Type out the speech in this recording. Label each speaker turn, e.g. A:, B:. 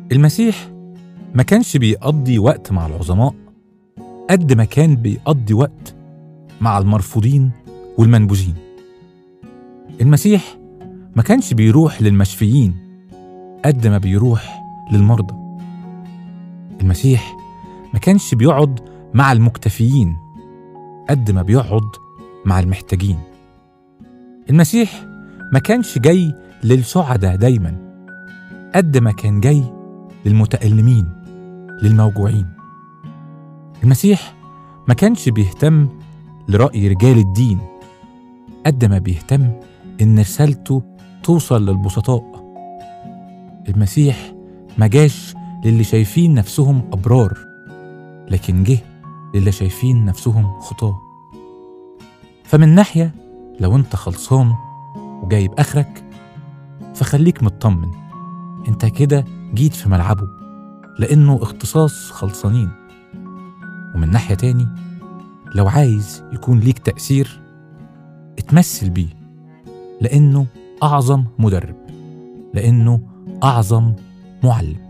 A: المسيح ما كانش بيقضي وقت مع العظماء قد ما كان بيقضي وقت مع المرفوضين والمنبوذين المسيح ما كانش بيروح للمشفيين قد ما بيروح للمرضى المسيح ما كانش بيقعد مع المكتفيين قد ما بيقعد مع المحتاجين المسيح ما كانش جاي للسعداء دايما قد ما كان جاي للمتألمين للموجوعين المسيح ما كانش بيهتم لرأي رجال الدين قد ما بيهتم إن رسالته توصل للبسطاء المسيح ما جاش للي شايفين نفسهم أبرار لكن جه للي شايفين نفسهم خطاه فمن ناحية لو انت خلصان وجايب آخرك فخليك مطمن انت كده جيت في ملعبه لأنه اختصاص خلصانين ومن ناحية تاني لو عايز يكون ليك تأثير اتمثل بيه لأنه أعظم مدرب لأنه أعظم معلم